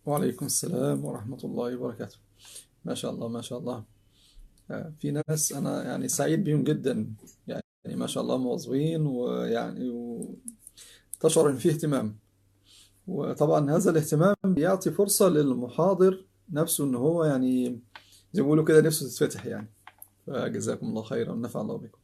وعليكم السلام ورحمة الله وبركاته ما شاء الله ما شاء الله آه، في ناس أنا يعني سعيد بيهم جدا يعني ما شاء الله مواظبين ويعني وتشعر إن فيه اهتمام وطبعا هذا الاهتمام بيعطي فرصة للمحاضر نفسه إن هو يعني زي ما بيقولوا كده نفسه تتفتح يعني فجزاكم الله خيرا ونفع الله بكم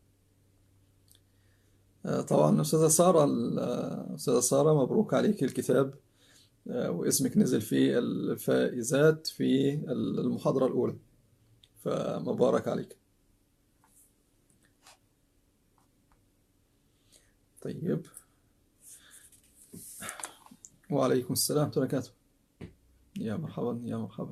آه، طبعا أستاذة سارة ال- أستاذة سارة مبروك عليك الكتاب آه، واسمك نزل في الفائزات في المحاضرة الأولى فمبارك عليك طيب وعليكم السلام ورحمة الله وبركاته يا مرحبا يا مرحبا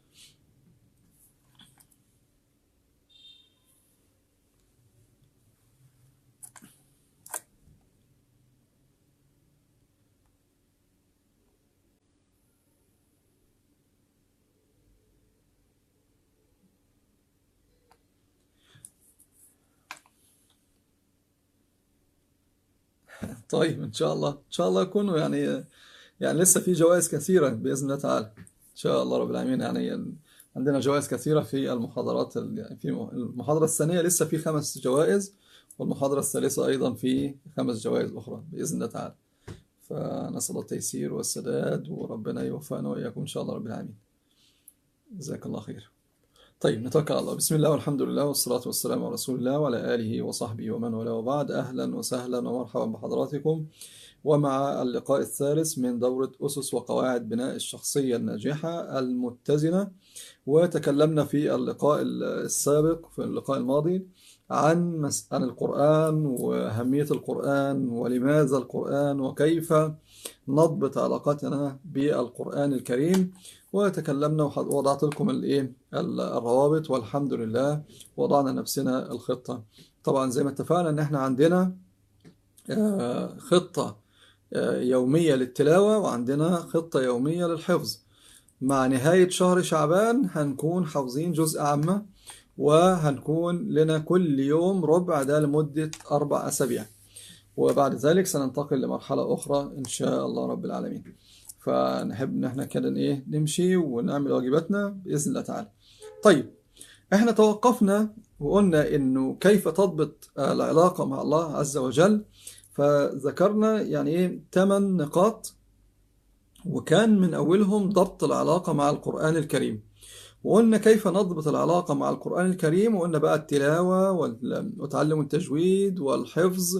طيب إن شاء الله إن شاء الله يكونوا يعني يعني لسه في جوائز كثيرة بإذن الله تعالى إن شاء الله رب العالمين يعني عندنا جوائز كثيرة في المحاضرات ال- يعني في المحاضرة الثانية لسه في خمس جوائز والمحاضرة الثالثة أيضا في خمس جوائز أخرى بإذن الله تعالى فنسأل الله التيسير والسداد وربنا يوفقنا وإياكم إن شاء الله رب العالمين جزاك الله خير طيب نتوكل على الله بسم الله والحمد لله والصلاة والسلام على رسول الله وعلى آله وصحبه ومن والاه وبعد أهلا وسهلا ومرحبا بحضراتكم ومع اللقاء الثالث من دورة أسس وقواعد بناء الشخصية الناجحة المتزنة وتكلمنا في اللقاء السابق في اللقاء الماضي عن مس- عن القرآن وأهمية القرآن ولماذا القرآن وكيف نضبط علاقتنا بالقرآن الكريم وتكلمنا وح- ووضعت لكم الايه ال- الروابط والحمد لله وضعنا نفسنا الخطة طبعا زي ما اتفقنا ان احنا عندنا آه، خطة آه، يومية للتلاوة وعندنا خطة يومية للحفظ مع نهاية شهر شعبان هنكون حافظين جزء عامة وهنكون لنا كل يوم ربع ده لمدة أربع أسابيع وبعد ذلك سننتقل لمرحلة أخرى إن شاء الله رب العالمين فنحب إن احنا كده إيه نمشي ونعمل واجباتنا بإذن الله تعالى طيب احنا توقفنا وقلنا إنه كيف تضبط العلاقة مع الله عز وجل فذكرنا يعني إيه ثمان نقاط وكان من أولهم ضبط العلاقة مع القرآن الكريم وقلنا كيف نضبط العلاقة مع القرآن الكريم وقلنا بقى التلاوة وال- وتعلم التجويد والحفظ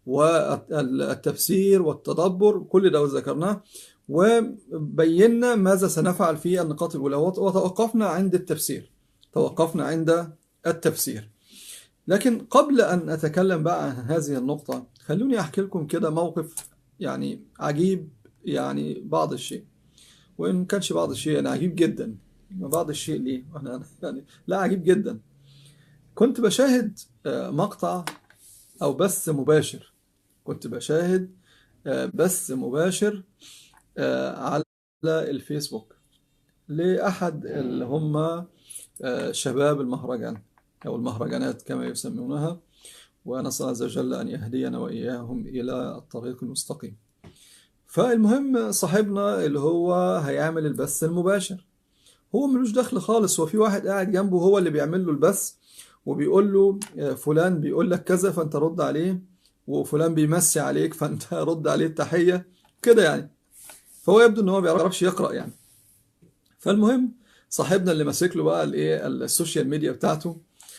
والتفسير والتدبر كل ده ذكرناه وبينا ماذا سنفعل في النقاط الأولى وت- وتوقفنا عند التفسير توقفنا عند التفسير لكن قبل أن أتكلم بقى عن هذه النقطة خلوني أحكي لكم كده موقف يعني عجيب يعني بعض الشيء وإن ما كانش بعض الشيء يعني عجيب جدا بعض الشيء ليه أنا يعني لا عجيب جدا كنت بشاهد آه، مقطع أو بث مباشر كنت بشاهد آه، بث مباشر آه، على الفيسبوك لأحد اللي هم آه، شباب المهرجان أو المهرجانات كما يسمونها ونسأل الله عز وجل أن يهدينا وإياهم إلى الطريق المستقيم فالمهم صاحبنا اللي هو هيعمل البث المباشر هو ملوش دخل خالص هو في واحد قاعد جنبه هو اللي بيعمل له البث وبيقول له آه، فلان بيقول لك كذا فانت رد عليه وفلان بيمسي عليك فانت رد عليه التحية كده يعني فهو يبدو ان هو ما بيعرفش يقرأ يعني فالمهم صاحبنا اللي ماسك له بقى الايه السوشيال ميديا بتاعته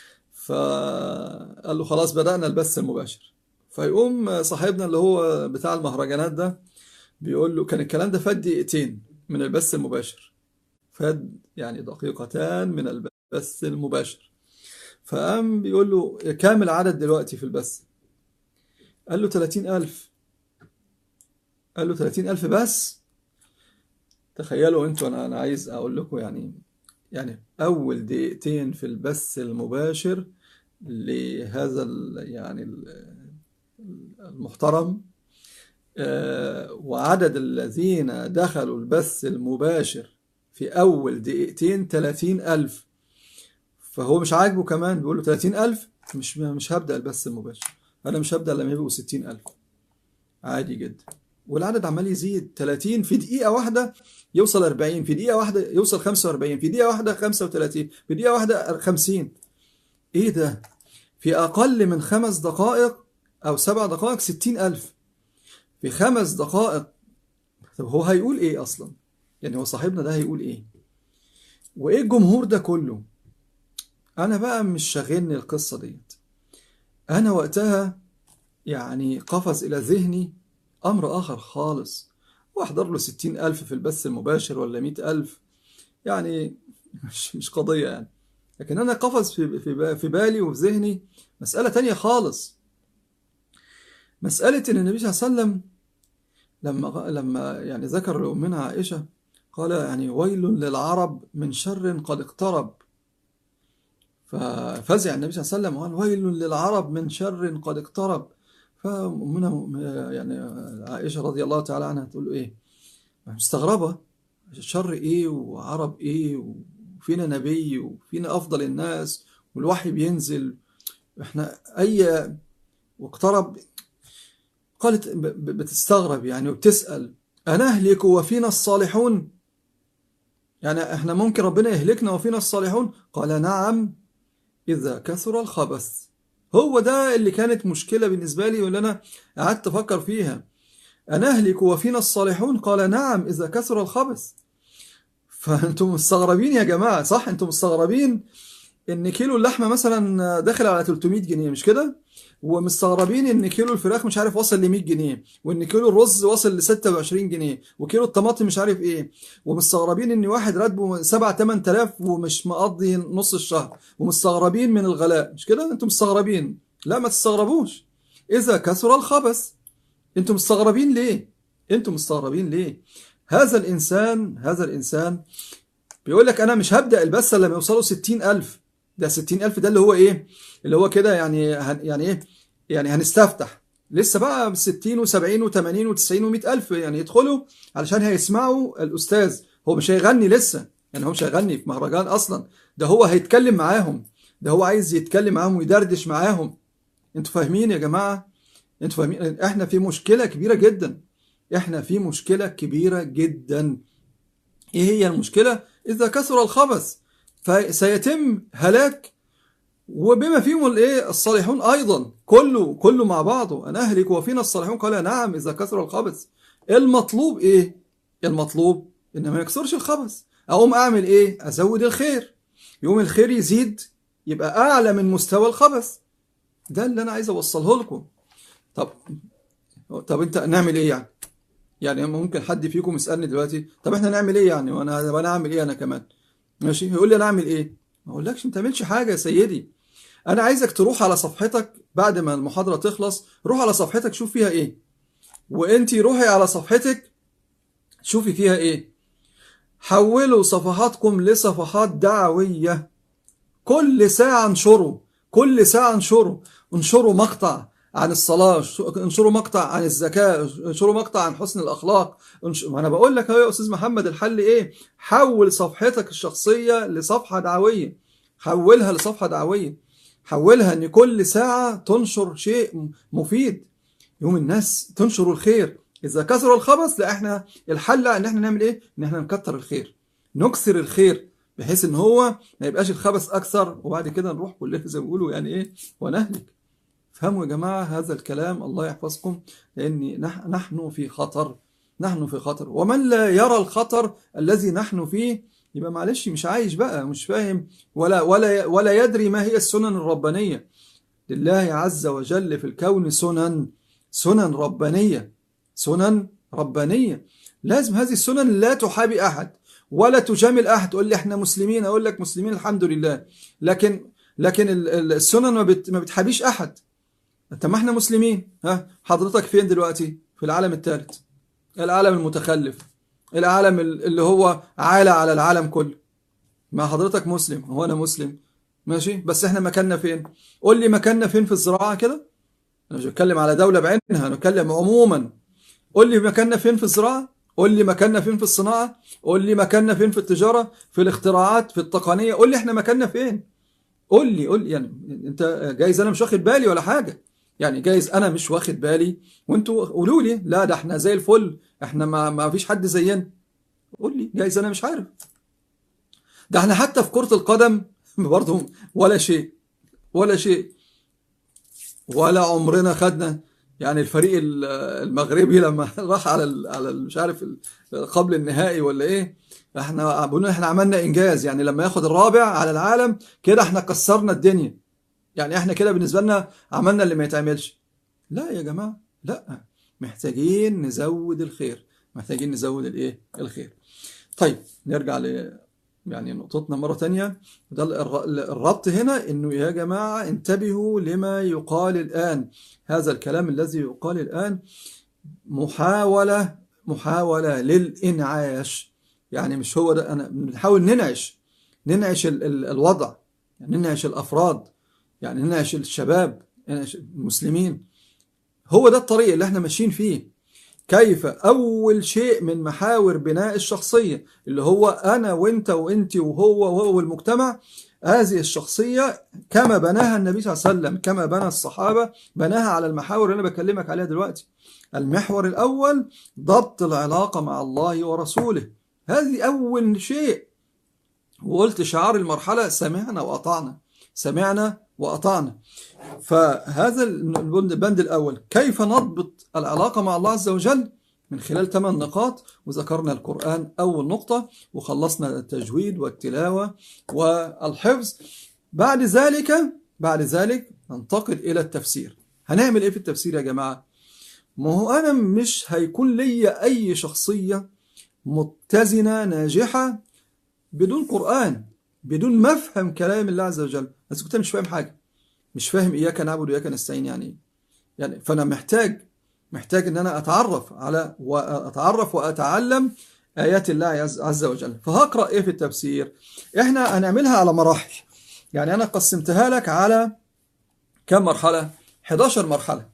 فقال له خلاص بدأنا البث المباشر فيقوم صاحبنا اللي هو بتاع المهرجانات ده بيقول له كان الكلام ده فات دقيقتين من البث المباشر فات يعني دقيقتان من البث المباشر فقام بيقول له كام العدد دلوقتي في البث قال له 30000 قال له 30000 بس تخيلوا انتوا انا انا عايز اقول لكم يعني يعني اول دقيقتين في البث المباشر لهذا ال يعني ال- المحترم آه، وعدد الذين دخلوا البث المباشر في أول دقيقتين 30 ألف فهو مش عاجبه كمان بيقول له 30 ألف مش مش هبدأ البث المباشر أنا مش هبدأ لما يبقوا 60 ألف عادي جدا والعدد عمال يزيد 30 في دقيقة واحدة يوصل 40 في دقيقة واحدة يوصل 45 في دقيقة واحدة 35 في دقيقة واحدة 50 ايه ده في أقل من خمس دقائق أو سبع دقائق 60 ألف في خمس دقائق طب هو هيقول ايه أصلا يعني هو صاحبنا ده هيقول ايه وايه الجمهور ده كله انا بقى مش شاغلني القصة ديت انا وقتها يعني قفز الى ذهني امر اخر خالص واحضر له ستين الف في البث المباشر ولا مئة الف يعني مش, مش قضية يعني لكن انا قفز في, في, في بالي وفي ذهني مسألة تانية خالص مسألة ان النبي صلى الله عليه وسلم لما لما يعني ذكر لأمنا عائشة قال يعني ويل للعرب من شر قد اقترب ففزع النبي صلى الله عليه وسلم وقال ويل للعرب من شر قد اقترب فأمنا يعني عائشة رضي الله تعالى عنها تقول له إيه مستغربة شر إيه وعرب إيه وفينا نبي وفينا أفضل الناس والوحي بينزل إحنا أي واقترب قالت بتستغرب يعني وبتسأل أنهلك وفينا الصالحون يعني احنا ممكن ربنا يهلكنا وفينا الصالحون قال نعم إذا كثر الخبث هو ده اللي كانت مشكلة بالنسبة لي واللي أنا قعدت أفكر فيها أنهلك وفينا الصالحون قال نعم إذا كثر الخبث فأنتم مستغربين يا جماعة صح أنتم مستغربين إن كيلو اللحمة مثلا داخل على 300 جنيه مش كده ومستغربين ان كيلو الفراخ مش عارف وصل ل 100 جنيه وان كيلو الرز وصل ل 26 جنيه وكيلو الطماطم مش عارف ايه ومستغربين ان واحد راتبه 7 8000 ومش مقضي نص الشهر ومستغربين من الغلاء مش كده انتم مستغربين لا ما تستغربوش اذا كثر الخبث انتم مستغربين ليه انتم مستغربين ليه هذا الانسان هذا الانسان بيقول لك انا مش هبدا البث لما يوصلوا 60000 ده 60000 ده اللي هو ايه اللي هو كده يعني هن يعني ايه يعني هنستفتح لسه بقى 60 و70 و80 و90 و100 ألف يعني يدخلوا علشان هيسمعوا الأستاذ هو مش هيغني لسه يعني هو مش هيغني في مهرجان أصلا ده هو هيتكلم معاهم ده هو عايز يتكلم معاهم ويدردش معاهم انتوا فاهمين يا جماعة انتوا فاهمين احنا في مشكلة كبيرة جدا احنا في مشكلة كبيرة جدا ايه هي المشكلة اذا كثر الخبث فسيتم هلاك وبما فيهم الايه الصالحون ايضا كله كله مع بعضه انا اهلك وفينا الصالحون قال نعم اذا كثر الخبث المطلوب ايه المطلوب ان ما يكسرش الخبث اقوم اعمل ايه ازود الخير يوم الخير يزيد يبقى اعلى من مستوى الخبث ده اللي انا عايز اوصله لكم طب طب انت نعمل ايه يعني يعني ممكن حد فيكم يسالني دلوقتي طب احنا نعمل ايه يعني وانا وانا اعمل ايه انا كمان ماشي يقول لي انا اعمل ايه ما اقولكش ما تعملش حاجه يا سيدي انا عايزك تروح على صفحتك بعد ما المحاضرة تخلص روح على صفحتك شوف فيها ايه وانتي روحي على صفحتك شوفي فيها ايه حولوا صفحاتكم لصفحات دعوية كل ساعة انشروا كل ساعة انشروا انشروا مقطع عن الصلاة انشروا مقطع عن الزكاة انشروا مقطع عن حسن الأخلاق ما أنا بقول لك يا أستاذ محمد الحل إيه حول صفحتك الشخصية لصفحة دعوية حولها لصفحة دعوية حولها ان كل ساعة تنشر شيء مفيد يوم الناس تنشر الخير اذا كثر الخبث لا احنا الحل ان احنا نعمل ايه ان احنا نكتر الخير نكسر الخير بحيث ان هو ما يبقاش الخبث اكثر وبعد كده نروح كلنا زي ما بيقولوا يعني ايه ونهلك فهموا يا جماعة هذا الكلام الله يحفظكم لأن نحن في خطر نحن في خطر ومن لا يرى الخطر الذي نحن فيه يبقى معلش مش عايش بقى مش فاهم ولا ولا ولا يدري ما هي السنن الربانية لله عز وجل في الكون سنن سنن ربانية سنن ربانية لازم هذه السنن لا تحابي أحد ولا تجامل أحد تقول لي احنا مسلمين أقول لك مسلمين الحمد لله لكن لكن السنن ما ما بتحابيش أحد انت ما احنا مسلمين ها حضرتك فين دلوقتي في العالم الثالث العالم المتخلف العالم اللي هو عالى على العالم كله ما حضرتك مسلم هو انا مسلم ماشي بس احنا مكاننا فين قول لي مكاننا فين في الزراعه كده انا مش بتكلم على دوله بعينها انا بتكلم عموما قول لي مكاننا فين في الزراعه قول لي مكاننا فين في الصناعه قول لي مكاننا فين في التجاره في الاختراعات في التقنيه قول لي احنا مكاننا فين قول لي قول لي يعني انت جايز انا مش واخد بالي ولا حاجه يعني جايز انا مش واخد بالي وانتوا قولوا لي لا ده احنا زي الفل احنا ما, ما فيش حد زينا قول لي جايز انا مش عارف ده احنا حتى في كرة القدم برضه ولا شيء ولا شيء ولا عمرنا خدنا يعني الفريق المغربي لما راح على على مش عارف قبل النهائي ولا ايه احنا بنقول احنا عملنا انجاز يعني لما ياخد الرابع على العالم كده احنا كسرنا الدنيا يعني احنا كده بالنسبه لنا عملنا اللي ما يتعملش لا يا جماعه لا محتاجين نزود الخير محتاجين نزود الايه الخير طيب نرجع ل يعني نقطتنا مرة تانية ده الربط هنا انه يا جماعة انتبهوا لما يقال الآن هذا الكلام الذي يقال الآن محاولة محاولة للإنعاش يعني مش هو ده أنا بنحاول ننعش ننعش ال ال الوضع يعني ننعش الأفراد يعني ننعش الشباب ننعش المسلمين هو ده الطريق اللي احنا ماشيين فيه كيف أول شيء من محاور بناء الشخصية اللي هو أنا وإنت وإنت وهو وهو والمجتمع هذه الشخصية كما بناها النبي صلى الله عليه وسلم كما بنى الصحابة بناها على المحاور اللي أنا بكلمك عليها دلوقتي المحور الأول ضبط العلاقة مع الله ورسوله هذه أول شيء وقلت شعار المرحلة سمعنا وأطعنا سمعنا وأطعنا فهذا البند الأول كيف نضبط العلاقة مع الله عز وجل من خلال ثمان نقاط وذكرنا القرآن أول نقطة وخلصنا التجويد والتلاوة والحفظ بعد ذلك بعد ذلك ننتقل إلى التفسير هنعمل إيه في التفسير يا جماعة ما هو أنا مش هيكون لي أي شخصية متزنة ناجحة بدون قرآن بدون مفهم كلام الله عز وجل بس كنت مش فاهم حاجة مش فاهم إياك نعبد وإياك نستعين يعني يعني فأنا محتاج محتاج إن أنا أتعرف على وأتعرف وأتعلم آيات الله عز وجل فهقرأ إيه في التفسير إحنا هنعملها على مراحل يعني أنا قسمتها لك على كم مرحلة 11 مرحلة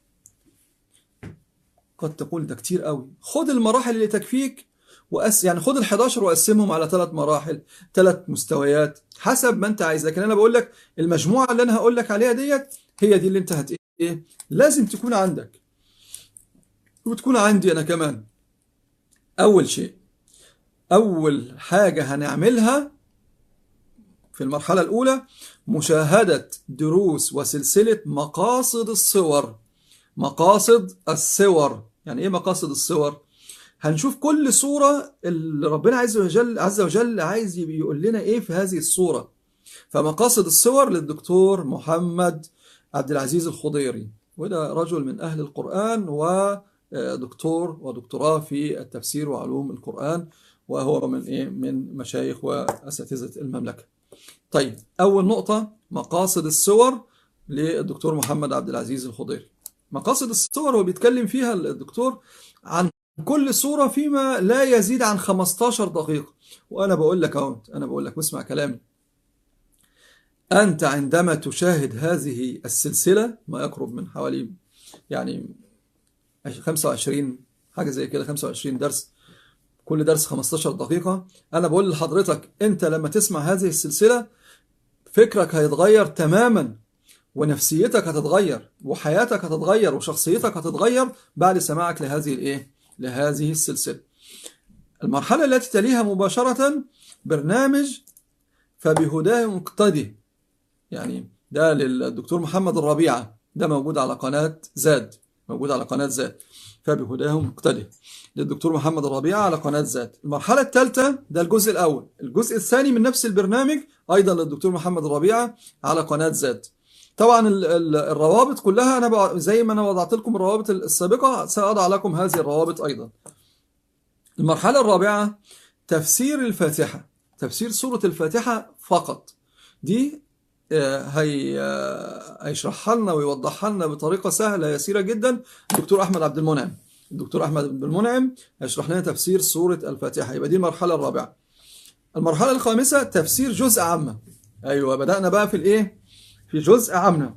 قد تقول ده كتير قوي خد المراحل اللي تكفيك وأس يعني خد ال 11 وقسمهم على ثلاث مراحل ثلاث مستويات حسب ما انت عايز لكن انا بقول لك المجموعه اللي انا هقول لك عليها ديت هي دي اللي انت هت ايه لازم تكون عندك وتكون عندي انا كمان اول شيء اول حاجه هنعملها في المرحله الاولى مشاهده دروس وسلسله مقاصد الصور مقاصد الصور يعني ايه مقاصد الصور هنشوف كل صورة اللي ربنا عز وجل عز وجل عايز يقول لنا ايه في هذه الصورة فمقاصد الصور للدكتور محمد عبد العزيز الخضيري وده رجل من أهل القرآن ودكتور ودكتوراه في التفسير وعلوم القرآن وهو من إيه من مشايخ وأساتذة المملكة طيب أول نقطة مقاصد الصور للدكتور محمد عبد العزيز الخضيري مقاصد الصور هو بيتكلم فيها الدكتور عن كل صورة فيما لا يزيد عن 15 دقيقة وأنا بقول لك أهو أنا بقول لك واسمع كلامي أنت عندما تشاهد هذه السلسلة ما يقرب من حوالي يعني 25 حاجة زي كده 25 درس كل درس 15 دقيقة أنا بقول لحضرتك أنت لما تسمع هذه السلسلة فكرك هيتغير تماما ونفسيتك هتتغير وحياتك هتتغير وشخصيتك هتتغير بعد سماعك لهذه الايه لهذه السلسلة المرحلة التي تليها مباشرة برنامج فبهداه مقتدي يعني ده للدكتور محمد الربيعة ده موجود على قناة زاد موجود على قناة زاد فبهداه مقتدي للدكتور محمد الربيعة على قناة زاد المرحلة الثالثة ده الجزء الأول الجزء الثاني من نفس البرنامج أيضا للدكتور محمد الربيعة على قناة زاد طبعا الروابط كلها انا زي ما انا وضعت لكم الروابط السابقه ساضع لكم هذه الروابط ايضا المرحله الرابعه تفسير الفاتحه تفسير سوره الفاتحه فقط دي هي هيشرحها لنا ويوضحها لنا بطريقه سهله يسيره جدا الدكتور احمد عبد المنعم الدكتور احمد عبد المنعم هيشرح لنا تفسير سوره الفاتحه يبقى دي المرحله الرابعه المرحله الخامسه تفسير جزء عامه ايوه بدانا بقى في الايه في جزء عامة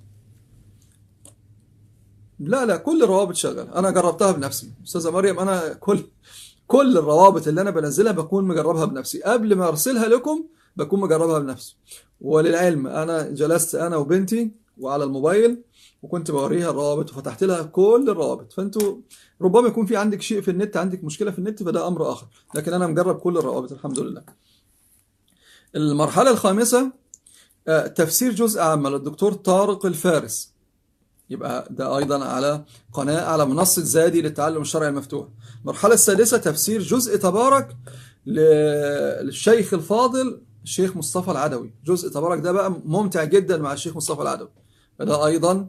لا لا كل الروابط شغال انا جربتها بنفسي استاذه مريم انا كل كل الروابط اللي انا بنزلها بكون مجربها بنفسي قبل ما ارسلها لكم بكون مجربها بنفسي وللعلم انا جلست انا وبنتي وعلى الموبايل وكنت بوريها الروابط وفتحت لها كل الروابط فانتوا ربما يكون في عندك شيء في النت عندك مشكله في النت فده امر اخر لكن انا مجرب كل الروابط الحمد لله المرحله الخامسه آه، تفسير جزء عام للدكتور طارق الفارس يبقى ده ايضا على قناه على منصه زادي للتعلم الشرعي المفتوح المرحله السادسه تفسير جزء تبارك للشيخ الفاضل الشيخ مصطفى العدوي جزء تبارك ده بقى ممتع جدا مع الشيخ مصطفى العدوي فده ايضا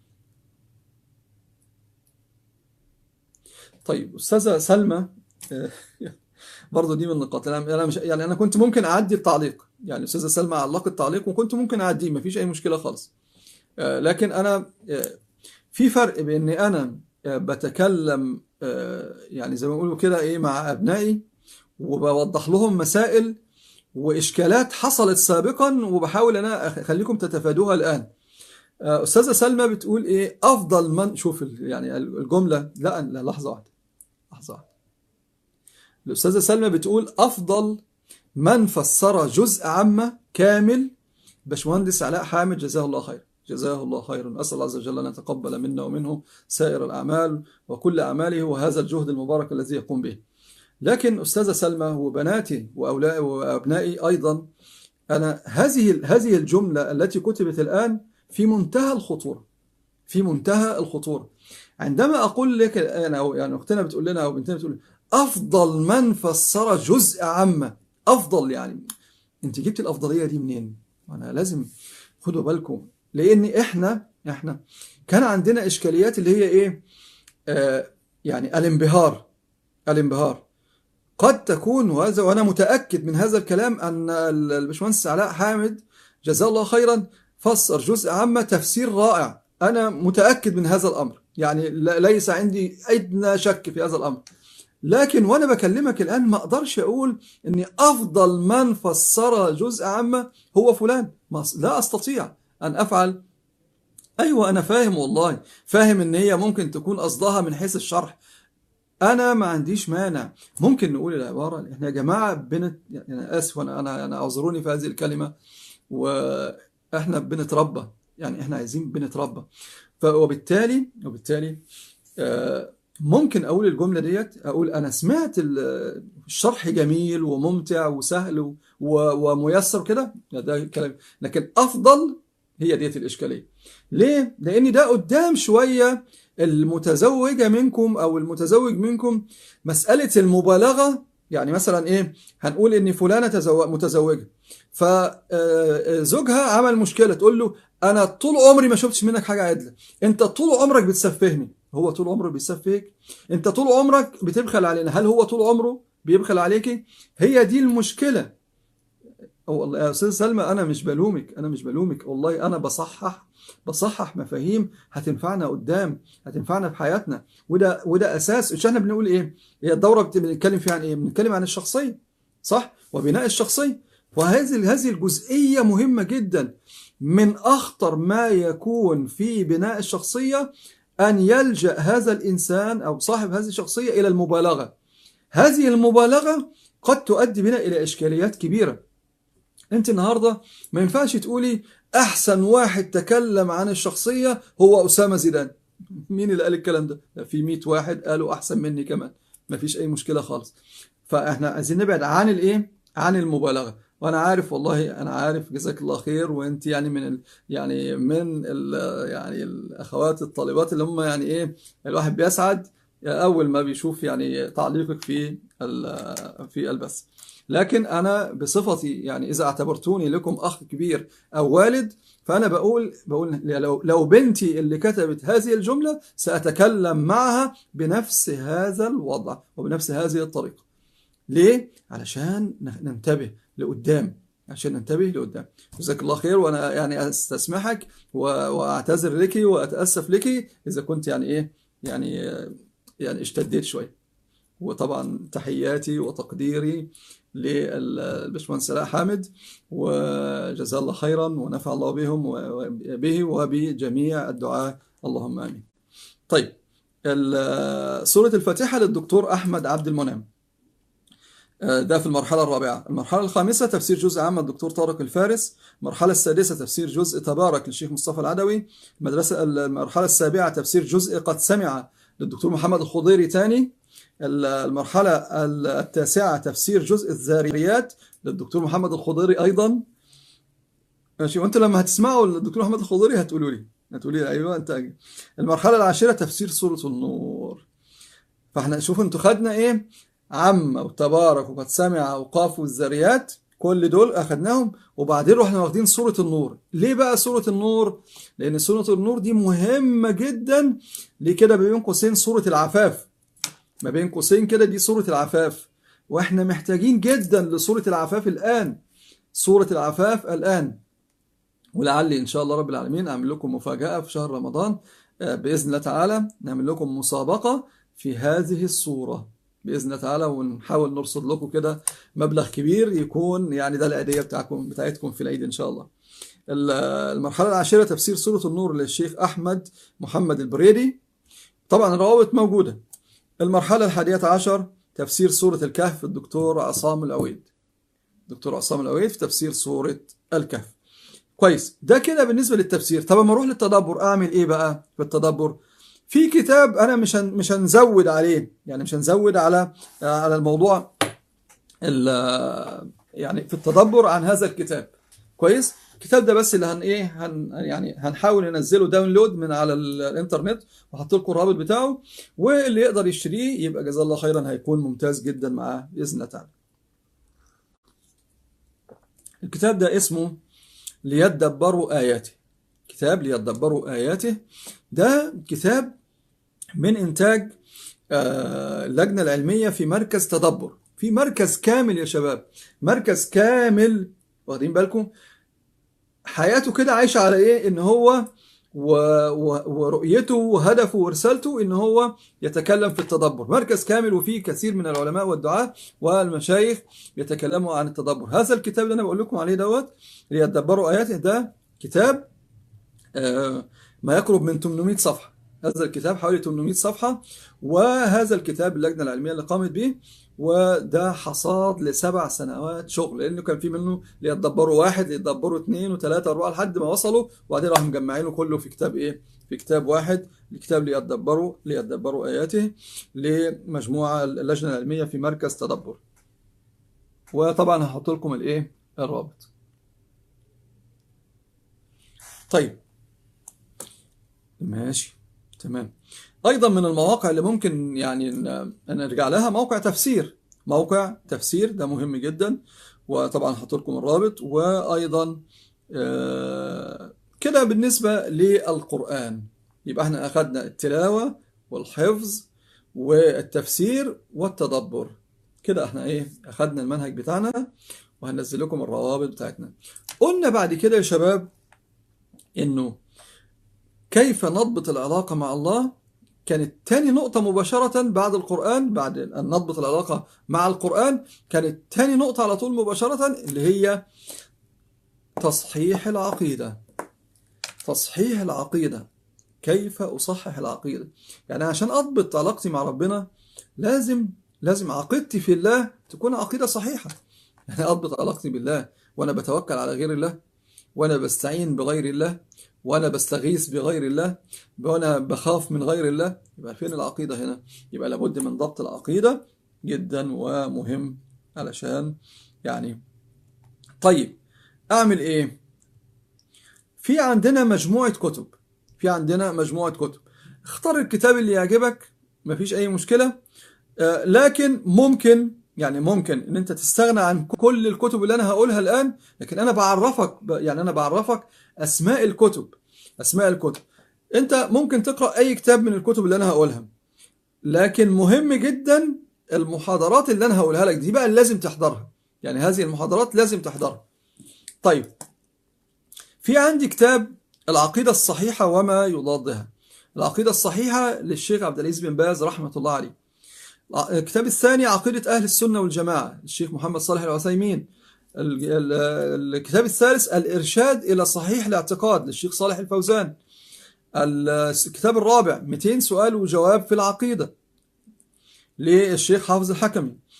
طيب استاذه سلمى برضه دي من النقاط انا مش يعني انا كنت ممكن اعدي التعليق يعني استاذه سلمى علقت التعليق وكنت ممكن اعديه مفيش اي مشكله خالص آه، لكن انا آه، في فرق بين انا آه، بتكلم يعني زي ما بيقولوا كده ايه مع ابنائي وبوضح لهم مسائل واشكالات حصلت سابقا وبحاول انا اخليكم تتفادوها الان استاذه سلمى بتقول ايه افضل من شوف يعني الجمله لا لا لحظه واحده لحظه واحده الاستاذه سلمى بتقول افضل من فسر جزء عامه كامل باشمهندس علاء حامد جزاه الله خير جزاه الله خيرا أسأل الله عز وجل أن يتقبل منا ومنه سائر الأعمال وكل أعماله وهذا الجهد المبارك الذي يقوم به لكن أستاذة سلمى وبناتي وأولائي وأبنائي أيضا أنا هذه هذه الجملة التي كتبت الآن في منتهى الخطورة في منتهى الخطورة عندما أقول لك أنا أو يعني أختنا بتقول لنا أو بنتنا بتقول أفضل من فسر جزء عامة أفضل يعني أنت جبت الأفضلية دي منين؟ أنا لازم خدوا بالكم لان احنا احنا كان عندنا اشكاليات اللي هي ايه آه يعني الانبهار الانبهار قد تكون وهذا وانا متاكد من هذا الكلام ان الباشمهندس علاء حامد جزاه الله خيرا فسر جزء عامه تفسير رائع انا متاكد من هذا الامر يعني ليس عندي ادنى شك في هذا الامر لكن وانا بكلمك الان ما اقدرش اقول اني افضل من فسر جزء عامه هو فلان لا استطيع أن أفعل أيوة أنا فاهم والله فاهم إن هي ممكن تكون قصدها من حيث الشرح أنا ما عنديش مانع ممكن نقول العبارة إحنا يا جماعة بنت يعني أنا آسف وأنا أنا أنا أعذروني في هذه الكلمة وإحنا بنتربى يعني إحنا عايزين بنتربى وبالتالي وبالتالي آه، ممكن أقول الجملة ديت أقول أنا سمعت الشرح جميل وممتع وسهل وميسر كده ده كلام لكن أفضل هي ديت الإشكالية ليه؟ لأن ده قدام شوية المتزوجة منكم أو المتزوج منكم مسألة المبالغة يعني مثلا إيه هنقول إن فلانة تزوج متزوجة فزوجها عمل مشكلة تقول له أنا طول عمري ما شفتش منك حاجة عدلة أنت طول عمرك بتسفهني هو طول عمره بيسفهك أنت طول عمرك بتبخل علينا هل هو طول عمره بيبخل عليكي هي دي المشكلة والله يا استاذ سلمى انا مش بلومك انا مش بلومك والله انا بصحح بصحح مفاهيم هتنفعنا قدام هتنفعنا في حياتنا وده وده اساس مش احنا بنقول ايه هي الدوره بنتكلم فيها عن ايه بنتكلم عن الشخصيه صح وبناء الشخصيه وهذه هذه الجزئيه مهمه جدا من اخطر ما يكون في بناء الشخصيه ان يلجا هذا الانسان او صاحب هذه الشخصيه الى المبالغه هذه المبالغه قد تؤدي بنا الى اشكاليات كبيره انت النهارده ما ينفعش تقولي احسن واحد تكلم عن الشخصيه هو اسامه زيدان مين اللي قال الكلام ده في 100 واحد قالوا احسن مني كمان ما فيش اي مشكله خالص فاحنا عايزين نبعد عن الايه عن المبالغه وانا عارف والله انا عارف جزاك الله خير وانت يعني من ال يعني من ال يعني الاخوات الطالبات اللي هم يعني ايه الواحد بيسعد اول ما بيشوف يعني تعليقك في في البث لكن أنا بصفتي يعني إذا اعتبرتوني لكم أخ كبير أو والد فأنا بقول بقول لو لو بنتي اللي كتبت هذه الجملة سأتكلم معها بنفس هذا الوضع وبنفس هذه الطريقة. ليه؟ علشان ننتبه لقدام عشان ننتبه لقدام. جزاك الله خير وأنا يعني أستسمحك وأعتذر لك وأتأسف لك إذا كنت يعني إيه يعني يعني اشتديت شوي. وطبعا تحياتي وتقديري للبشمهندس سلاح حامد وجزاه الله خيرا ونفع الله بهم وبه وبجميع الدعاء اللهم امين. طيب سورة الفاتحة للدكتور أحمد عبد المنعم. آه، ده في المرحلة الرابعة المرحلة الخامسة تفسير جزء عام الدكتور طارق الفارس المرحلة السادسة تفسير جزء تبارك للشيخ مصطفى العدوي المدرسة المرحلة السابعة تفسير جزء قد سمع للدكتور محمد الخضيري تاني المرحلة التاسعة تفسير جزء الذاريات للدكتور محمد الخضيري أيضا ماشي وانت لما هتسمعوا الدكتور محمد الخضيري هتقولوا لي هتقولي لي ايوه انت المرحله العاشره تفسير سوره النور فاحنا شوفوا انتوا خدنا ايه عم وتبارك وقد سمع وقاف والذريات كل دول اخدناهم وبعدين رحنا واخدين سوره النور ليه بقى سوره النور لان سوره النور دي مهمه جدا ليه كده بين قوسين سوره العفاف ما بين قوسين كده دي سوره العفاف واحنا محتاجين جدا لسوره العفاف الان سوره العفاف الان ولعلي ان شاء الله رب العالمين اعمل لكم مفاجاه في شهر رمضان باذن الله تعالى نعمل لكم مسابقه في هذه الصوره باذن الله تعالى ونحاول نرصد لكم كده مبلغ كبير يكون يعني ده العيديه بتاعكم بتاعتكم في العيد ان شاء الله. المرحله العاشره تفسير سوره النور للشيخ احمد محمد البريدي. طبعا الروابط موجوده. المرحله الحادية عشر تفسير سوره الكهف الدكتور عصام العويد. دكتور عصام العويد في تفسير سوره الكهف. كويس ده كده بالنسبه للتفسير طب اما اروح للتدبر اعمل ايه بقى في التدبر في كتاب انا مش هن مش هنزود عليه يعني مش هنزود على على الموضوع يعني في التدبر عن هذا الكتاب كويس الكتاب ده بس اللي هن ايه هن يعني هنحاول ننزله داونلود من على الانترنت وحط لكم الرابط بتاعه واللي يقدر يشتريه يبقى جزاه الله خيرا هيكون ممتاز جدا معاه باذن الله تعالى الكتاب ده اسمه ليدبروا آياته كتاب ليدبروا آياته ده كتاب من إنتاج اللجنة العلمية في مركز تدبر في مركز كامل يا شباب مركز كامل واخدين بالكم حياته كده عايشة على إيه إن هو ورؤيته وهدفه ورسالته ان هو يتكلم في التدبر مركز كامل وفيه كثير من العلماء والدعاة والمشايخ يتكلموا عن التدبر هذا الكتاب اللي انا بقول لكم عليه دوت ليتدبروا اياته ده كتاب ما يقرب من 800 صفحة هذا الكتاب حوالي 800 صفحة وهذا الكتاب اللجنة العلمية اللي قامت به وده حصاد لسبع سنوات شغل لانه كان في منه ليتدبروا واحد ليتدبروا اثنين وثلاثه واربعه لحد ما وصلوا وبعدين راحوا مجمعينه كله في كتاب ايه؟ في كتاب واحد الكتاب ليتدبروا ليتدبروا اياته لمجموعه اللجنه العلميه في مركز تدبر. وطبعا هحط لكم الايه؟ الرابط. طيب ماشي تمام ايضا من المواقع اللي ممكن يعني نرجع لها موقع تفسير موقع تفسير ده مهم جدا وطبعا هحط لكم الرابط وايضا كده بالنسبه للقران يبقى احنا اخذنا التلاوه والحفظ والتفسير والتدبر كده احنا ايه اخذنا المنهج بتاعنا وهنزل لكم الروابط بتاعتنا قلنا بعد كده يا شباب انه كيف نضبط العلاقه مع الله كانت تاني نقطة مباشرة بعد القرآن بعد أن نضبط العلاقة مع القرآن كانت تاني نقطة على طول مباشرة اللي هي تصحيح العقيدة تصحيح العقيدة كيف أصحح العقيدة يعني عشان أضبط علاقتي مع ربنا لازم لازم عقيدتي في الله تكون عقيدة صحيحة يعني أضبط علاقتي بالله وأنا بتوكل على غير الله وأنا بستعين بغير الله وانا بستغيث بغير الله وانا بخاف من غير الله يبقى فين العقيده هنا يبقى لابد من ضبط العقيده جدا ومهم علشان يعني طيب اعمل ايه في عندنا مجموعه كتب في عندنا مجموعه كتب اختار الكتاب اللي يعجبك مفيش اي مشكله آه لكن ممكن يعني ممكن ان انت تستغنى عن كل الكتب اللي انا هقولها الان لكن انا بعرفك يعني انا بعرفك اسماء الكتب اسماء الكتب انت ممكن تقرا اي كتاب من الكتب اللي انا هقولها لكن مهم جدا المحاضرات اللي انا هقولها لك دي بقى لازم تحضرها يعني هذه المحاضرات لازم تحضرها طيب في عندي كتاب العقيده الصحيحه وما يضادها العقيده الصحيحه للشيخ عبد العزيز بن باز رحمه الله عليه الكتاب الثاني عقيده اهل السنه والجماعه الشيخ محمد صالح العثيمين الكتاب الثالث الإرشاد إلى صحيح الاعتقاد للشيخ صالح الفوزان الكتاب الرابع 200 سؤال وجواب في العقيدة للشيخ حافظ الحكمي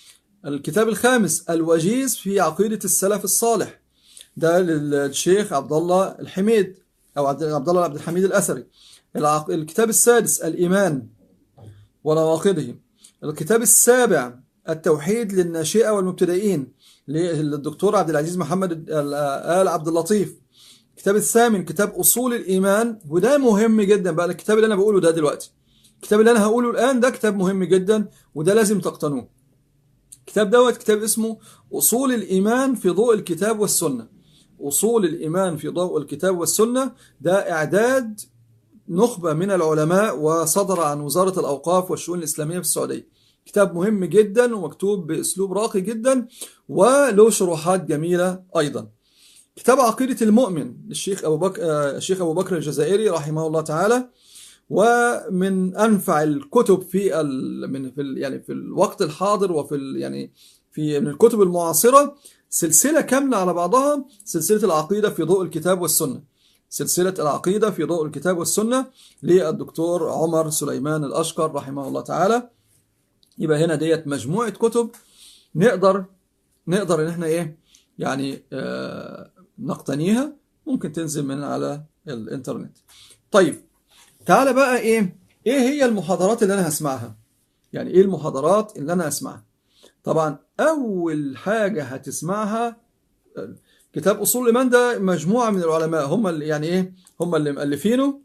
الكتاب الخامس الوجيز في عقيدة السلف الصالح ده للشيخ عبد الله الحميد أو عبد عبد الله عبد الحميد الأثري العق- الكتاب السادس الإيمان ونواقضه الكتاب السابع التوحيد للناشئة والمبتدئين للدكتور عبد العزيز محمد ال- آل عبد اللطيف الكتاب الثامن كتاب أصول الإيمان وده مهم جدا بقى الكتاب اللي أنا بقوله ده دلوقتي الكتاب اللي أنا هقوله الآن ده كتاب مهم جدا وده لازم تقتنوه الكتاب دوت كتاب اسمه أصول الإيمان في ضوء الكتاب والسنة أصول الإيمان في ضوء الكتاب والسنة ده إعداد نخبة من العلماء وصدر عن وزارة الأوقاف والشؤون الإسلامية في السعودية كتاب مهم جدا ومكتوب بأسلوب راقي جدا وله شروحات جميلة أيضا كتاب عقيدة المؤمن للشيخ أبو بكر آه، الشيخ أبو بكر الجزائري رحمه الله تعالى ومن أنفع الكتب في ال... من في ال... يعني في الوقت الحاضر وفي ال... يعني في من الكتب المعاصرة سلسلة كاملة على بعضها سلسلة العقيدة في ضوء الكتاب والسنة سلسلة العقيدة في ضوء الكتاب والسنة للدكتور عمر سليمان الأشقر رحمه الله تعالى يبقى هنا ديت مجموعة كتب نقدر نقدر ان احنا ايه يعني آه نقتنيها ممكن تنزل من على الانترنت طيب تعالى بقى ايه ايه هي المحاضرات اللي انا هسمعها يعني ايه المحاضرات اللي انا هسمعها طبعا اول حاجة هتسمعها آه، كتاب اصول الايمان ده مجموعة من العلماء هم اللي يعني ايه هم اللي مؤلفينه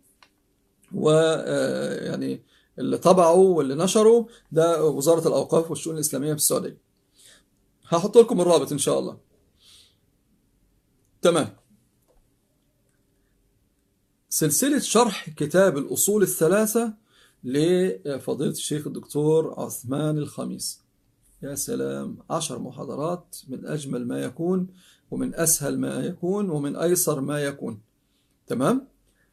ويعني اللي طبعوا واللي نشروا ده وزارة الأوقاف والشؤون الإسلامية في السعودية هحط لكم الرابط إن شاء الله تمام سلسلة شرح كتاب الأصول الثلاثة لفضيلة الشيخ الدكتور عثمان الخميس يا سلام عشر محاضرات من أجمل ما يكون ومن أسهل ما يكون ومن أيسر ما يكون تمام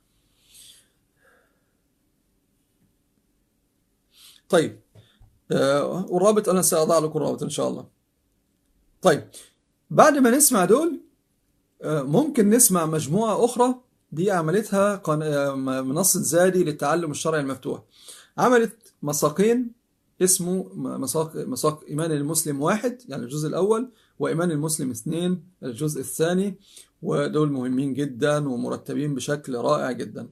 طيب آه، والرابط أنا سأضع لكم الرابط إن شاء الله طيب بعد ما نسمع دول آه، ممكن نسمع مجموعة أخرى دي عملتها قن- آه، منصة زادي للتعلم الشرعي المفتوح عملت مساقين اسمه م- مساق مساق إيمان المسلم واحد يعني الجزء الأول وإيمان المسلم اثنين الجزء الثاني ودول مهمين جدا ومرتبين بشكل رائع جدا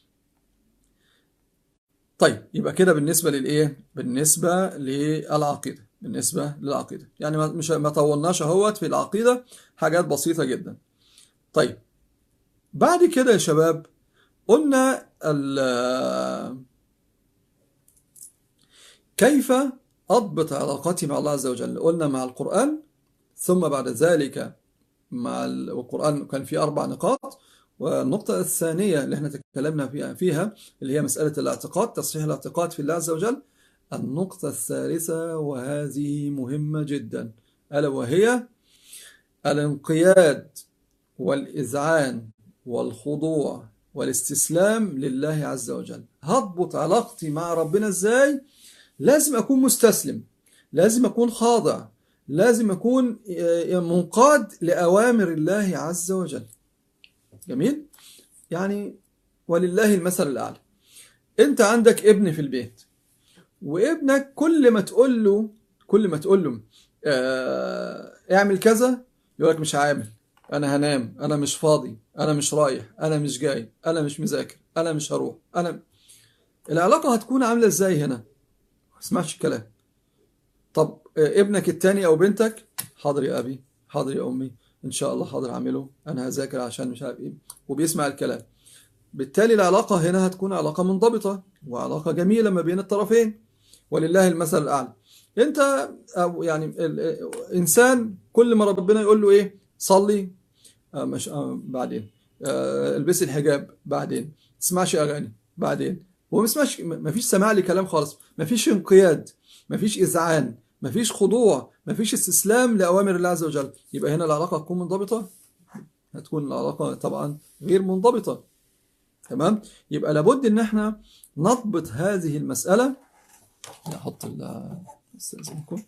طيب يبقى كده بالنسبة للإيه؟ بالنسبة للعقيدة بالنسبة للعقيدة يعني ما مش ما طولناش اهوت في العقيدة حاجات بسيطة جدا طيب بعد كده يا شباب قلنا ال- كيف أضبط علاقتي مع الله عز وجل قلنا مع القرآن ثم بعد ذلك مع ال- القرآن كان في أربع نقاط والنقطة الثانية اللي احنا تكلمنا فيها فيها اللي هي مسألة الاعتقاد تصحيح الاعتقاد في الله عز وجل النقطة الثالثة وهذه مهمة جدا ألا وهي الانقياد والإذعان والخضوع والاستسلام لله عز وجل هضبط علاقتي مع ربنا ازاي لازم أكون مستسلم لازم أكون خاضع لازم أكون آه، منقاد لأوامر الله عز وجل جميل يعني ولله المثل الأعلى أنت عندك ابن في البيت وابنك كل ما تقول له كل ما تقول له آه، اعمل كذا يقول لك مش عامل انا هنام انا مش فاضي انا مش رايح انا مش جاي انا مش مذاكر انا مش هروح انا العلاقة هتكون عاملة ازاي هنا ما اسمعش الكلام طب آه، ابنك التاني او بنتك حاضر يا ابي حاضر يا امي ان شاء الله حاضر اعمله انا هذاكر عشان مش عارف ايه وبيسمع الكلام بالتالي العلاقة هنا هتكون علاقة منضبطة وعلاقة جميلة ما بين الطرفين ولله المثل الأعلى أنت أو يعني ال- ال- إنسان كل ما ربنا يقول له إيه صلي آه مش آه بعدين آه البسي الحجاب بعدين تسمعش أغاني بعدين هو ما يسمعش ما فيش سماع لكلام خالص ما فيش انقياد ما فيش إذعان ما فيش خضوع ما فيش استسلام لأوامر الله عز وجل يبقى هنا العلاقة تكون منضبطة هتكون العلاقة طبعا غير منضبطة تمام يبقى لابد ان احنا نضبط هذه المسألة نحط ال استاذنكم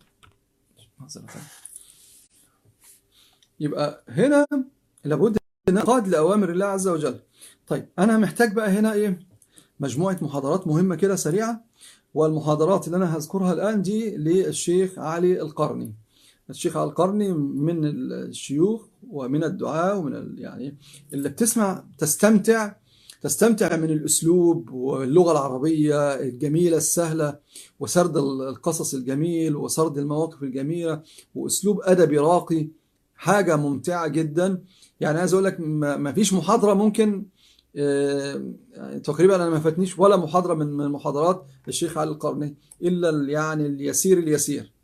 معذرة. يبقى هنا لابد قاد لأوامر الله عز وجل طيب أنا محتاج بقى هنا إيه مجموعة محاضرات مهمة كده سريعة والمحاضرات اللي أنا هذكرها الآن دي للشيخ علي القرني الشيخ علي القرني من الشيوخ ومن الدعاء ومن ال... يعني اللي بتسمع تستمتع تستمتع من الأسلوب واللغة العربية الجميلة السهلة وسرد القصص الجميل وسرد المواقف الجميلة وأسلوب أدبي راقي حاجة ممتعة جدا يعني عايز أقول لك ما فيش محاضرة ممكن يعني تقريبا أنا ما فاتنيش ولا محاضرة من محاضرات الشيخ علي القرني إلا يعني اليسير اليسير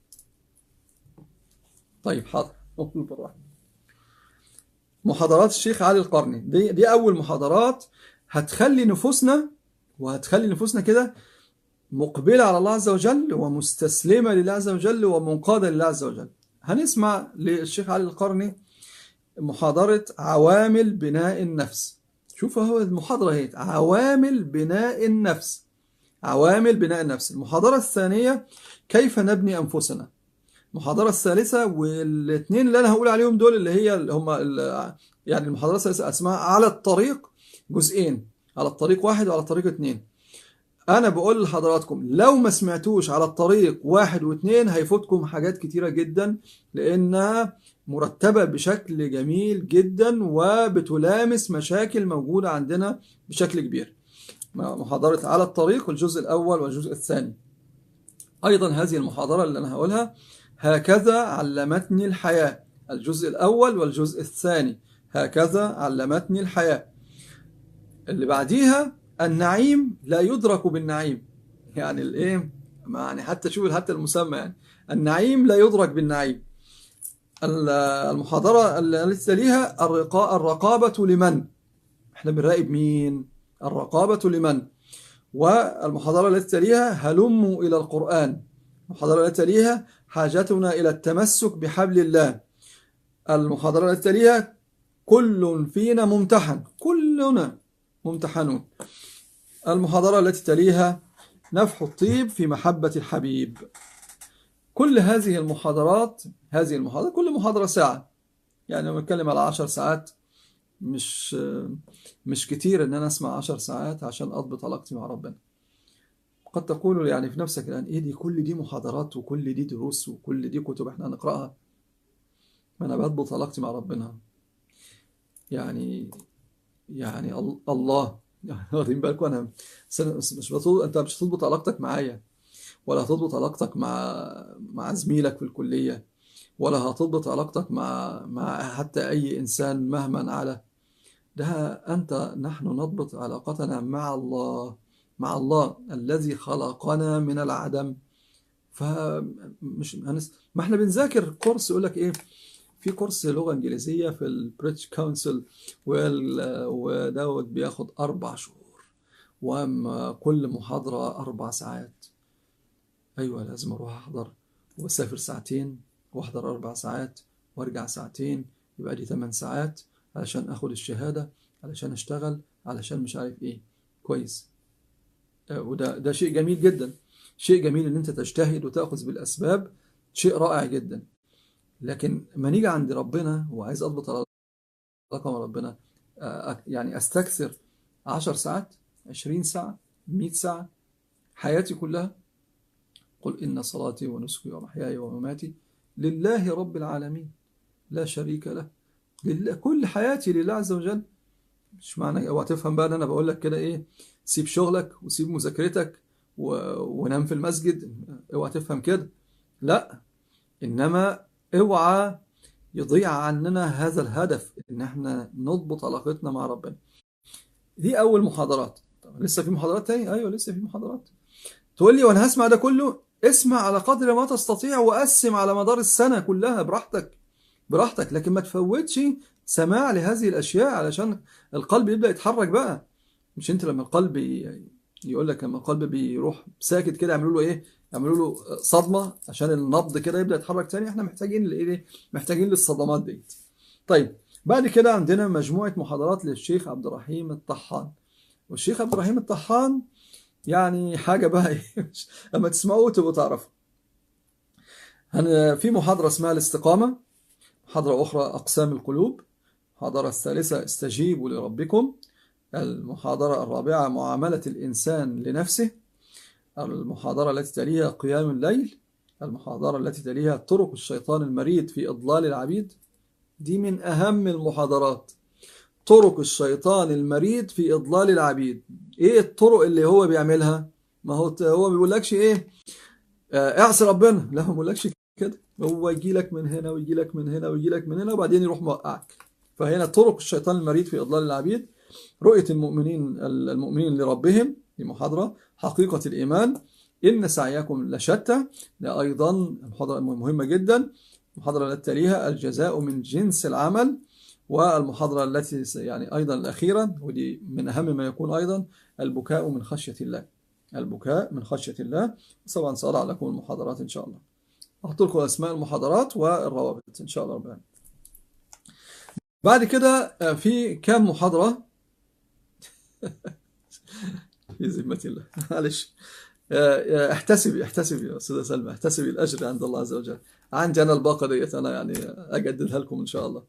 طيب حاضر محاضرات الشيخ علي القرني دي, دي أول محاضرات هتخلي نفوسنا وهتخلي نفوسنا كده مقبلة على الله عز وجل ومستسلمة لله عز وجل ومنقادة لله عز وجل هنسمع للشيخ علي القرني محاضرة عوامل بناء النفس شوف هو المحاضرة هي عوامل بناء النفس عوامل بناء النفس المحاضرة الثانية كيف نبني أنفسنا المحاضرة الثالثة والاثنين اللي أنا هقول عليهم دول اللي هي اللي هم يعني المحاضرة الثالثة اسمها على الطريق جزئين على الطريق واحد وعلى الطريق اتنين انا بقول لحضراتكم لو ما سمعتوش على الطريق واحد واثنين هيفوتكم حاجات كتيرة جدا لانها مرتبة بشكل جميل جدا وبتلامس مشاكل موجودة عندنا بشكل كبير محاضرة على الطريق الجزء الأول والجزء الثاني أيضا هذه المحاضرة اللي أنا هقولها هكذا علمتني الحياة الجزء الأول والجزء الثاني هكذا علمتني الحياة اللي بعديها النعيم لا يدرك بالنعيم يعني الايه يعني حتى شوف حتى المسمى يعني النعيم لا يدرك بالنعيم المحاضرة التي تليها الرقابة لمن احنا بنراقب مين الرقابة لمن والمحاضرة التي تليها هلموا إلى القرآن المحاضرة التي تليها حاجتنا إلى التمسك بحبل الله المحاضرة التي تليها كل فينا ممتحن كلنا ممتحنون المحاضرة التي تليها نفح الطيب في محبة الحبيب كل هذه المحاضرات هذه المحاضرة كل محاضرة ساعة يعني لما نتكلم على عشر ساعات مش مش كتير ان انا اسمع عشر ساعات عشان اضبط علاقتي مع ربنا قد تقول يعني في نفسك الان ايه دي كل دي محاضرات وكل دي دروس وكل دي كتب احنا هنقراها ما انا بضبط علاقتي مع ربنا يعني يعني الله يعني واخدين بالكم انا مش بطول انت مش هتضبط علاقتك معايا ولا هتضبط علاقتك مع مع زميلك في الكليه ولا هتضبط علاقتك مع مع حتى اي انسان مهما على ده انت نحن نضبط علاقتنا مع الله مع الله الذي خلقنا من العدم فمش ما احنا بنذاكر كورس يقول لك ايه في كورس لغة إنجليزية في البريتش كونسل ودوت بياخد أربع شهور وأما كل محاضرة أربع ساعات أيوة لازم أروح أحضر وأسافر ساعتين وأحضر أربع ساعات وأرجع ساعتين يبقى دي ثمان ساعات علشان أخد الشهادة علشان أشتغل علشان مش عارف إيه كويس وده ده شيء جميل جدا شيء جميل إن أنت تجتهد وتأخذ بالأسباب شيء رائع جدا لكن ما نيجي عند ربنا وعايز اضبط علاقه مع ربنا يعني استكثر 10 ساعات 20 ساعه 100 ساعه حياتي كلها قل ان صلاتي ونسكي ومحياي ومماتي لله رب العالمين لا شريك له لله كل حياتي لله عز وجل مش معنى اوعى تفهم بقى انا بقول لك كده ايه سيب شغلك وسيب مذاكرتك و... ونام في المسجد اوعى تفهم كده لا انما اوعى يضيع عننا هذا الهدف ان احنا نضبط علاقتنا مع ربنا دي اول محاضرات طب لسه في محاضرات تاني ايوه لسه في محاضرات تقول لي وانا هسمع ده كله اسمع على قدر ما تستطيع وقسم على مدار السنة كلها براحتك براحتك لكن ما تفوتش سماع لهذه الاشياء علشان القلب يبدأ يتحرك بقى مش انت لما القلب يقول لك لما القلب بيروح ساكت كده يعملوا له ايه يعملوا له صدمه عشان النبض كده يبدا يتحرك تاني احنا محتاجين لايه محتاجين للصدمات دي طيب بعد كده عندنا مجموعه محاضرات للشيخ عبد الرحيم الطحان والشيخ عبد الرحيم الطحان يعني حاجه بقى ايه لما تسمعوه تبقوا تعرفوا في محاضره اسمها الاستقامه محاضره اخرى اقسام القلوب المحاضرة الثالثة استجيبوا لربكم المحاضرة الرابعة معاملة الإنسان لنفسه المحاضرة التي تليها قيام الليل المحاضرة التي تليها طرق الشيطان المريد في إضلال العبيد دي من أهم المحاضرات طرق الشيطان المريد في إضلال العبيد إيه الطرق اللي هو بيعملها ما هو هو بيقولكش إيه آه، اعصي ربنا لا ما بيقولكش كده هو يجي لك من هنا ويجي لك من هنا ويجي لك من هنا وبعدين يروح موقعك فهنا طرق الشيطان المريد في إضلال العبيد رؤية المؤمنين المؤمنين لربهم في محاضرة حقيقة الإيمان إن سعيكم لشتى ده أيضا محاضرة مهمة جدا المحاضرة التي تليها الجزاء من جنس العمل والمحاضرة التي يعني أيضا الأخيرة ودي من أهم ما يكون أيضا البكاء من خشية الله البكاء من خشية الله طبعا سأضع لكم المحاضرات إن شاء الله أحط لكم أسماء المحاضرات والروابط إن شاء الله رب بعد كده في كام محاضرة في ذمة الله معلش احتسبي احتسبي يا استاذه سلمى احتسبي الاجر عند الله عز وجل عندي انا الباقه ديت انا يعني اجددها لكم ان شاء الله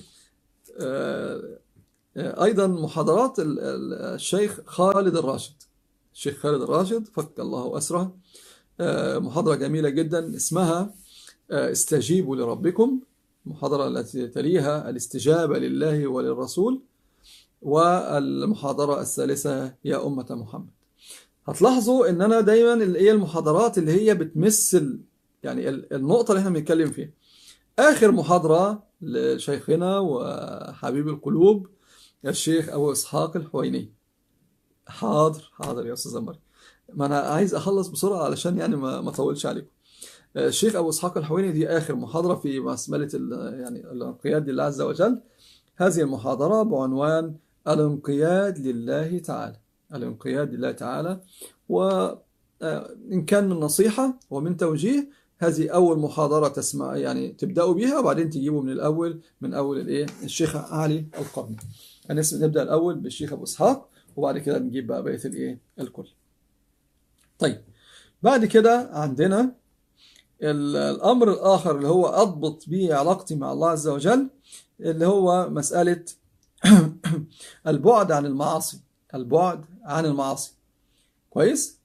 ايضا محاضرات الشيخ خالد الراشد الشيخ خالد الراشد فك الله اسره محاضره جميله جدا اسمها استجيبوا لربكم المحاضره التي تليها الاستجابه لله وللرسول والمحاضره الثالثه يا امه محمد هتلاحظوا ان انا دايما اللي هي المحاضرات اللي هي بتمثل يعني النقطه اللي احنا بنتكلم فيها اخر محاضره لشيخنا وحبيب القلوب الشيخ ابو اسحاق الحويني حاضر حاضر يا استاذ مريم ما انا عايز اخلص بسرعه علشان يعني ما ما اطولش عليكم الشيخ ابو اسحاق الحويني دي اخر محاضره في مساله يعني الانقياد لله عز وجل هذه المحاضره بعنوان الانقياد لله تعالى الانقياد لله تعالى وإن كان من نصيحة ومن توجيه هذه أول محاضرة تسمع يعني تبدأوا بها وبعدين تجيبوا من الأول من أول الإيه الشيخ علي القرني نبدأ الأول بالشيخ أبو إسحاق وبعد كده نجيب بقى بقية الإيه الكل طيب بعد كده عندنا الأمر الآخر اللي هو أضبط به علاقتي مع الله عز وجل اللي هو مسألة البعد عن المعاصي البعد عن المعاصي كويس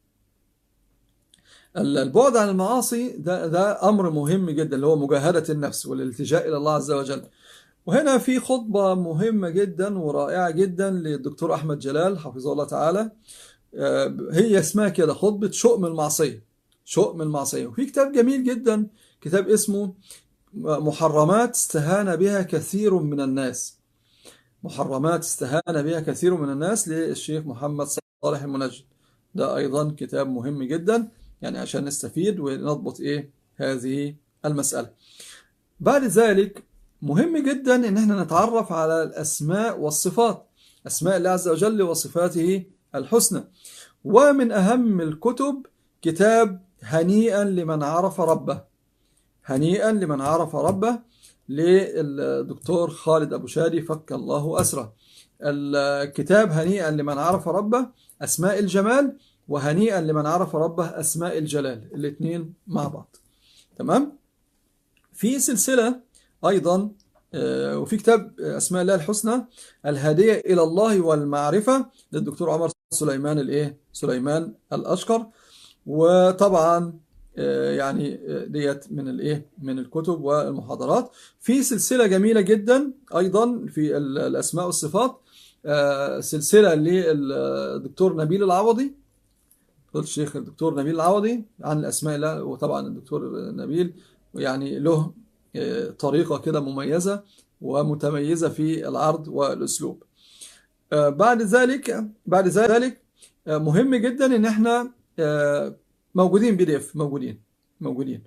البعد عن المعاصي ده ده امر مهم جدا اللي هو مجاهده النفس والالتجاء الى الله عز وجل وهنا في خطبه مهمه جدا ورائعه جدا للدكتور احمد جلال حفظه الله تعالى هي اسمها كده خطبه شؤم المعصيه شؤم المعصيه وفي كتاب جميل جدا كتاب اسمه محرمات استهان بها كثير من الناس محرمات استهان بها كثير من الناس للشيخ محمد صالح المنجد ده أيضا كتاب مهم جدا يعني عشان نستفيد ونضبط إيه هذه المسألة بعد ذلك مهم جدا إن احنا نتعرف على الأسماء والصفات أسماء الله عز وجل وصفاته الحسنى ومن أهم الكتب كتاب هنيئا لمن عرف ربه هنيئا لمن عرف ربه للدكتور خالد أبو شادي فك الله أسره الكتاب هنيئا لمن عرف ربه أسماء الجمال وهنيئا لمن عرف ربه أسماء الجلال الاثنين مع بعض تمام في سلسلة أيضا وفي كتاب أسماء الله الحسنى الهدية إلى الله والمعرفة للدكتور عمر سليمان الإيه سليمان الأشقر وطبعا يعني ديت من الايه من الكتب والمحاضرات في سلسله جميله جدا ايضا في الاسماء والصفات سلسله للدكتور نبيل العوضي الشيخ الدكتور نبيل العوضي عن الاسماء الله وطبعا الدكتور نبيل يعني له طريقه كده مميزه ومتميزه في العرض والاسلوب بعد ذلك بعد ذلك مهم جدا ان احنا موجودين بي دي اف موجودين موجودين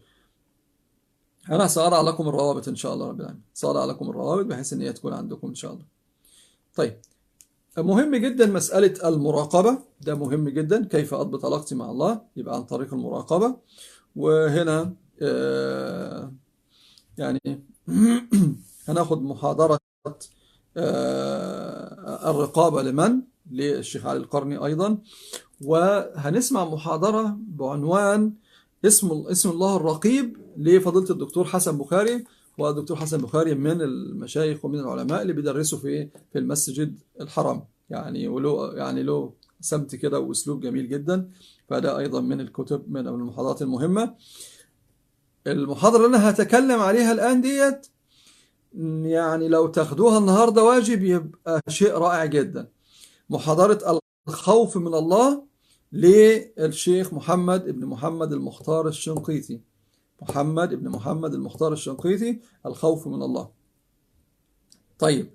انا سأضع لكم الروابط ان شاء الله رب العالمين سأضع لكم الروابط بحيث ان هي تكون عندكم ان شاء الله طيب مهم جدا مسألة المراقبة ده مهم جدا كيف أضبط علاقتي مع الله يبقى عن طريق المراقبة وهنا آه يعني هناخد محاضرة آه الرقابة لمن للشيخ علي القرني أيضا وهنسمع محاضرة بعنوان اسم اسم الله الرقيب لفضيلة الدكتور حسن بخاري هو الدكتور حسن بخاري من المشايخ ومن العلماء اللي بيدرسوا في في المسجد الحرام يعني وله يعني له سمت كده واسلوب جميل جدا فده ايضا من الكتب من المحاضرات المهمه المحاضره اللي انا هتكلم عليها الان ديت يعني لو تاخدوها النهارده واجب يبقى شيء رائع جدا محاضره الخوف من الله للشيخ محمد ابن محمد المختار الشنقيطي محمد ابن محمد المختار الشنقيطي الخوف من الله طيب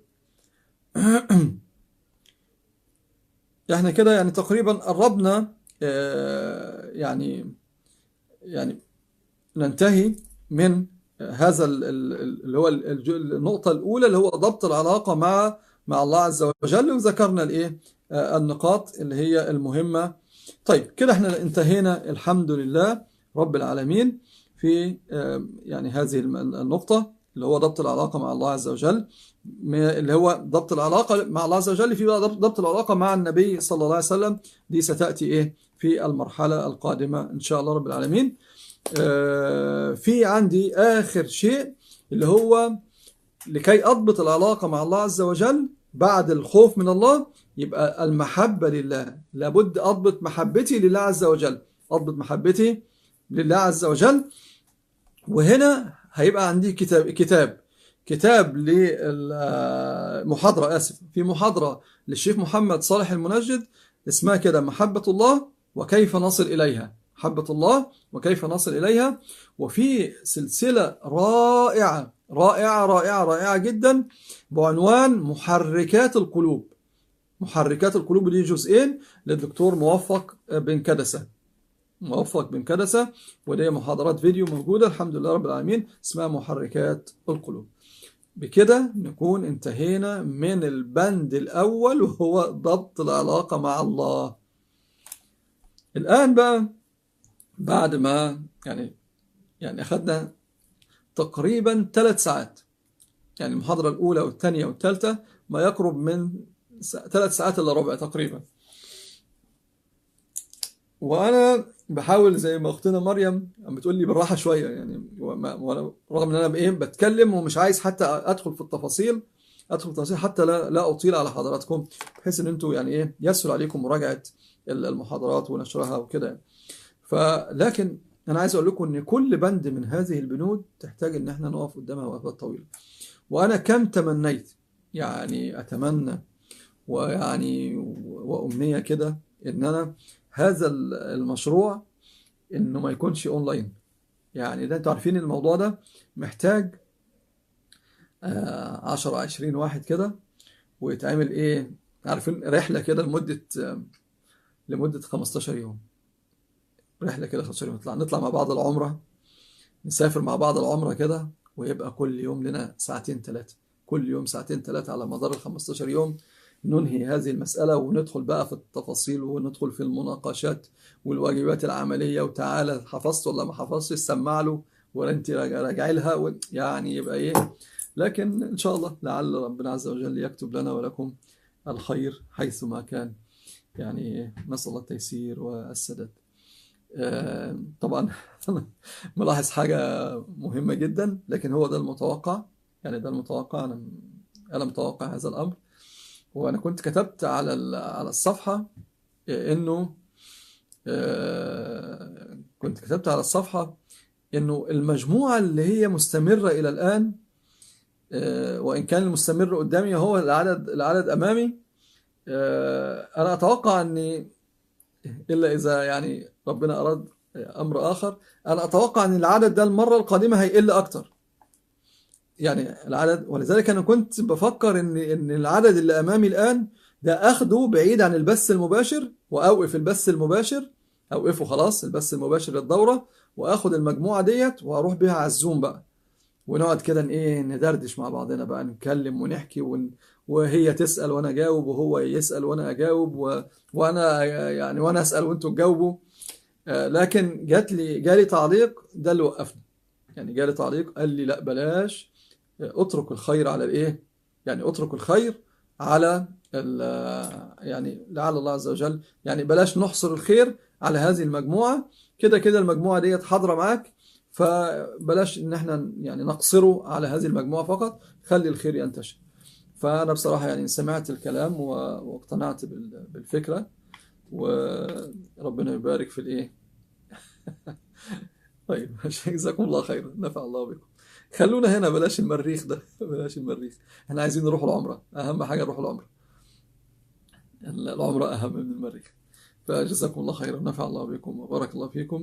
احنا كده يعني تقريبا قربنا يعني يعني ننتهي من هذا اللي هو النقطة الأولى اللي هو ضبط العلاقة مع مع الله عز وجل وذكرنا الايه النقاط اللي هي المهمة طيب كده احنا انتهينا الحمد لله رب العالمين في يعني هذه النقطة اللي هو ضبط العلاقة مع الله عز وجل اللي هو ضبط العلاقة مع الله عز وجل في بقى ضبط العلاقة مع النبي صلى الله عليه وسلم دي ستأتي ايه في المرحلة القادمة ان شاء الله رب العالمين في عندي آخر شيء اللي هو لكي أضبط العلاقة مع الله عز وجل بعد الخوف من الله يبقى المحبة لله لابد أضبط محبتي لله عز وجل أضبط محبتي لله عز وجل وهنا هيبقى عندي كتاب كتاب كتاب للمحاضرة آسف في محاضرة للشيخ محمد صالح المنجد اسمها كده محبة الله وكيف نصل إليها محبة الله وكيف نصل إليها وفي سلسلة رائعة رائعة رائعة رائعة جدا بعنوان محركات القلوب محركات القلوب دي جزئين للدكتور موفق بن كدسة موفق بن كدسة ودي محاضرات فيديو موجودة الحمد لله رب العالمين اسمها محركات القلوب بكده نكون انتهينا من البند الأول وهو ضبط العلاقة مع الله الآن بقى بعد ما يعني يعني أخذنا تقريبا ثلاث ساعات يعني المحاضرة الأولى والثانية والثالثة ما يقرب من ثلاث ساعات إلا ربع تقريبا وأنا بحاول زي ما أختنا مريم بتقول لي بالراحة شوية يعني وأنا رغم إن أنا بإيه بتكلم ومش عايز حتى أدخل في التفاصيل أدخل في التفاصيل حتى لا لا أطيل على حضراتكم بحيث إن أنتوا يعني إيه يسهل عليكم مراجعة المحاضرات ونشرها وكده يعني. فلكن انا عايز اقول لكم ان كل بند من هذه البنود تحتاج ان احنا نقف قدامها وقفات طويله وانا كم تمنيت يعني اتمنى ويعني وامنيه كده ان انا هذا المشروع انه ما يكونش اونلاين يعني ده انتوا عارفين الموضوع ده محتاج 10 20 واحد كده ويتعمل ايه عارفين رحله كده لمده لمده 15 يوم رحله كده 15 يوم نطلع نطلع مع بعض العمره نسافر مع بعض العمره كده ويبقى كل يوم لنا ساعتين ثلاثه كل يوم ساعتين ثلاثه على مدار ال 15 يوم ننهي هذه المسألة وندخل بقى في التفاصيل وندخل في المناقشات والواجبات العملية وتعالى حفظت ولا ما حفظتش سمع له ولا انت راجعي لها و... يعني يبقى ايه لكن ان شاء الله لعل ربنا عز وجل يكتب لنا ولكم الخير حيث ما كان يعني نسأل الله التيسير والسداد طبعا ملاحظ حاجة مهمة جدا لكن هو ده المتوقع يعني ده المتوقع أنا أنا متوقع هذا الأمر وأنا كنت كتبت على على الصفحة إنه كنت كتبت على الصفحة إنه المجموعة اللي هي مستمرة إلى الآن وإن كان المستمر قدامي هو العدد العدد أمامي أنا أتوقع أني إلا إذا يعني ربنا أراد أمر آخر أنا أتوقع أن العدد ده المرة القادمة هيقل أكتر يعني العدد ولذلك أنا كنت بفكر إن إن العدد اللي أمامي الآن ده أخده بعيد عن البث المباشر وأوقف البث المباشر أوقفه خلاص البث المباشر للدورة وآخد المجموعة ديت وأروح بيها على الزوم بقى ونقعد كده إيه ندردش مع بعضنا بقى نتكلم ونحكي ون... وهي تسأل وأنا أجاوب وهو يسأل وأنا أجاوب و... وأنا يعني وأنا أسأل وأنتوا تجاوبوا لكن جات لي جالي تعليق ده اللي وقفني يعني جالي تعليق قال لي لا بلاش اترك الخير على الايه يعني اترك الخير على يعني لعل الله عز وجل يعني بلاش نحصر الخير على هذه المجموعة كده كده المجموعة ديت حاضرة معاك فبلاش ان احنا يعني نقصره على هذه المجموعة فقط خلي الخير ينتشر فأنا بصراحة يعني سمعت الكلام و- واقتنعت بال- بالفكرة وربنا يبارك في الايه طيب ماشي جزاكم الله خيرا نفع الله بكم خلونا هنا بلاش المريخ ده بلاش المريخ احنا عايزين نروح العمرة اهم حاجة نروح العمرة العمرة اهم من المريخ فجزاكم الله خيرا نفع الله بكم وبارك الله فيكم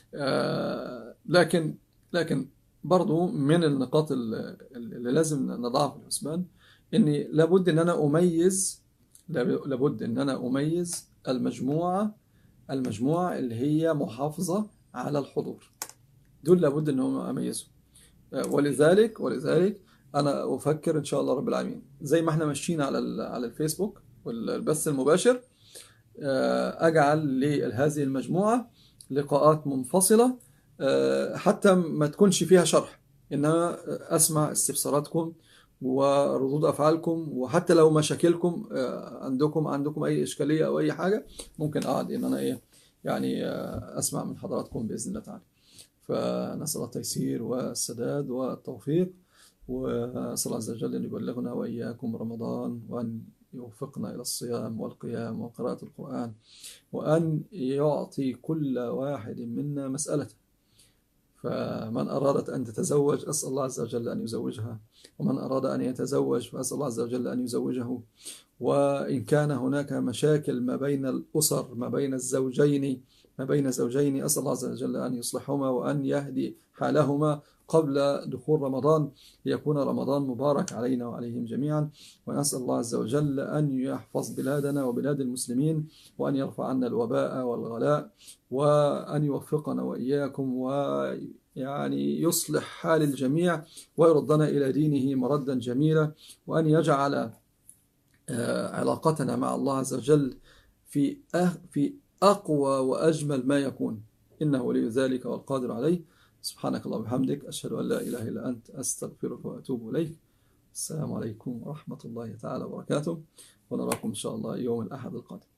آه لكن لكن برضو من النقاط ال- اللي لازم نضعها في الحسبان اني لابد ان انا اميز لابد ان انا اميز المجموعة المجموعة اللي هي محافظة على الحضور دول لابد ان هم اميزهم ولذلك ولذلك انا افكر ان شاء الله رب العالمين زي ما احنا ماشيين على ال- على الفيسبوك والبث المباشر آه، اجعل لهذه المجموعه لقاءات منفصله آه، حتى ما تكونش فيها شرح انما اسمع استفساراتكم وردود افعالكم وحتى لو مشاكلكم آه، عندكم عندكم اي اشكاليه او اي حاجه ممكن اقعد ان انا ايه يعني آه، اسمع من حضراتكم باذن الله تعالى فنسال الله التيسير والسداد والتوفيق واسال الله عز وجل ان يبلغنا واياكم رمضان وان يوفقنا الى الصيام والقيام وقراءه القران وان يعطي كل واحد منا مسالته فمن أرادت أن تتزوج أسأل الله عز وجل أن يزوجها ومن أراد أن يتزوج فأسأل الله عز وجل أن يزوجه وإن كان هناك مشاكل ما بين الأسر ما بين الزوجين ما بين زوجين أسأل الله عز وجل أن يصلحهما وأن يهدي حالهما قبل دخول رمضان ليكون رمضان مبارك علينا وعليهم جميعا ونسأل الله عز وجل أن يحفظ بلادنا وبلاد المسلمين وأن يرفع عنا الوباء والغلاء وأن يوفقنا وإياكم ويعني يصلح حال الجميع ويردنا إلى دينه مردا جميلا وأن يجعل آه، علاقتنا مع الله عز وجل في أه في أقوى وأجمل ما يكون إنه ولي ذلك والقادر عليه سبحانك اللهم وبحمدك أشهد أن لا إله إلا أنت أستغفرك وأتوب إليك السلام عليكم ورحمة الله تعالى وبركاته ونراكم إن شاء الله يوم الأحد القادم